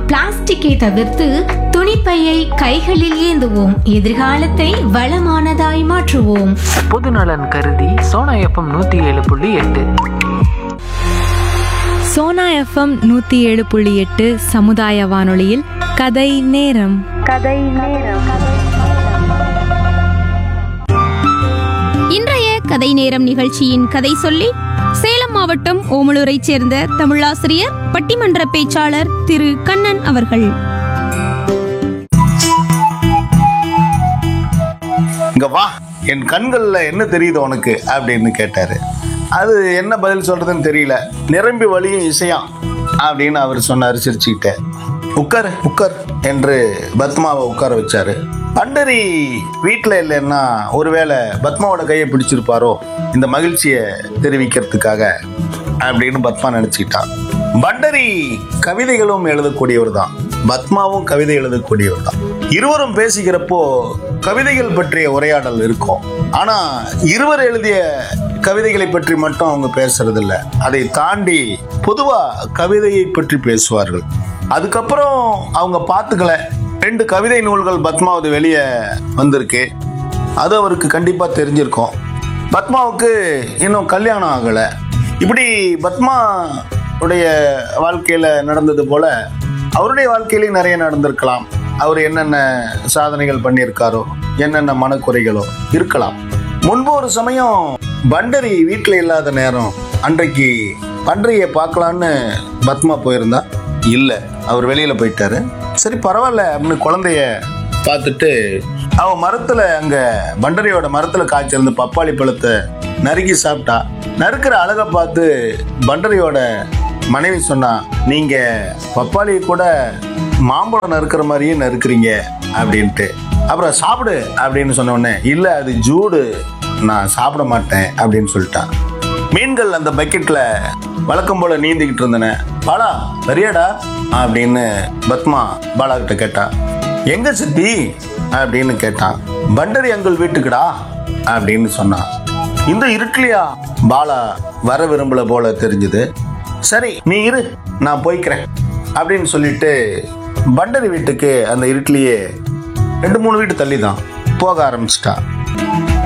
பிளாஸ்டிக்கை தவிர்த்து துணிப்பையை கைகளில் ஏந்துவோம் எதிர்காலத்தை வளமானதாய் மாற்றுவோம் பொதுநலன் கருதி சோனா எஃப்எம் நூற்றி ஏழு புள்ளி எட்டு சோனா எஃப்எம் நூற்றி ஏழு புள்ளி எட்டு சமுதாய வானொலியில் கதை நேரம் இன்றைய கதை நேரம் நிகழ்ச்சியின் கதை சொல்லி சேலம் மாவட்டம் ஓமலூரைச் சேர்ந்த தமிழாசிரியர் பட்டிமன்ற பேச்சாளர் திரு கண்ணன் அவர்கள் இங்க வா என் கண்கள்ல என்ன தெரியுது உனக்கு அப்படின்னு கேட்டாரு அது என்ன பதில் சொல்றதுன்னு தெரியல நிரம்பி வழியும் இசையாம் அப்படின்னு அவர் சொன்னாரு சிரிச்சுக்கிட்ட உட்கார் உட்கார் என்று பத்மாவை உட்கார வச்சாரு பண்டரி வீட்டில் இல்லைன்னா ஒருவேளை பத்மாவோட கையை பிடிச்சிருப்பாரோ இந்த மகிழ்ச்சியை தெரிவிக்கிறதுக்காக அப்படின்னு பத்மா நினைச்சுக்கிட்டான் பண்டரி கவிதைகளும் எழுதக்கூடியவர் தான் பத்மாவும் கவிதை எழுதக்கூடியவர் தான் இருவரும் பேசுகிறப்போ கவிதைகள் பற்றிய உரையாடல் இருக்கும் ஆனா இருவர் எழுதிய கவிதைகளை பற்றி மட்டும் அவங்க பேசுறது இல்ல அதை தாண்டி பொதுவா கவிதையை பற்றி பேசுவார்கள் அதுக்கப்புறம் அவங்க பார்த்துக்கல ரெண்டு கவிதை நூல்கள் பத்மாவது வெளியே வந்திருக்கு அது அவருக்கு கண்டிப்பா தெரிஞ்சிருக்கும் பத்மாவுக்கு இன்னும் கல்யாணம் ஆகலை இப்படி பத்மா உடைய வாழ்க்கையில நடந்தது போல அவருடைய வாழ்க்கையிலையும் நிறைய நடந்திருக்கலாம் அவர் என்னென்ன சாதனைகள் பண்ணியிருக்காரோ என்னென்ன மனக்குறைகளோ இருக்கலாம் முன்பு ஒரு சமயம் பண்டரி வீட்டில் இல்லாத நேரம் அன்றைக்கு பண்டரியை பார்க்கலான்னு பத்மா போயிருந்தா இல்லை அவர் வெளியில போயிட்டாரு சரி பரவாயில்ல அப்படின்னு குழந்தைய பார்த்துட்டு அவன் மரத்துல அங்க பண்டரியோட மரத்துல காய்ச்சிருந்த பப்பாளி பழத்தை நறுக்கி சாப்பிட்டா நறுக்கிற அழகை பார்த்து பண்டரியோட மனைவி சொன்னா நீங்க பப்பாளி கூட மாம்பழம் நறுக்கிற மாதிரியே நறுக்குறீங்க அப்படின்ட்டு அப்புறம் சாப்பிடு அப்படின்னு சொன்ன உடனே இல்லை அது ஜூடு நான் சாப்பிட மாட்டேன் அப்படின்னு சொல்லிட்டான் மீன்கள் அந்த பக்கெட்ல வழக்கம் போல நீந்திக்கிட்டு இருந்தன பாலா வரியாடா அப்படின்னு பத்மா பாலா கிட்ட கேட்டா எங்க சித்தி அப்படின்னு கேட்டான் பண்டரி அங்கிள் வீட்டுக்குடா அப்படின்னு சொன்னான் இந்த இருட்டிலையா பாலா வர விரும்பல போல தெரிஞ்சது சரி நீ இரு நான் போய்க்கிறேன் அப்படின்னு சொல்லிட்டு பண்டரி வீட்டுக்கு அந்த இருட்டிலேயே ரெண்டு மூணு வீட்டு தள்ளி தான் போக ஆரம்பிச்சிட்டான்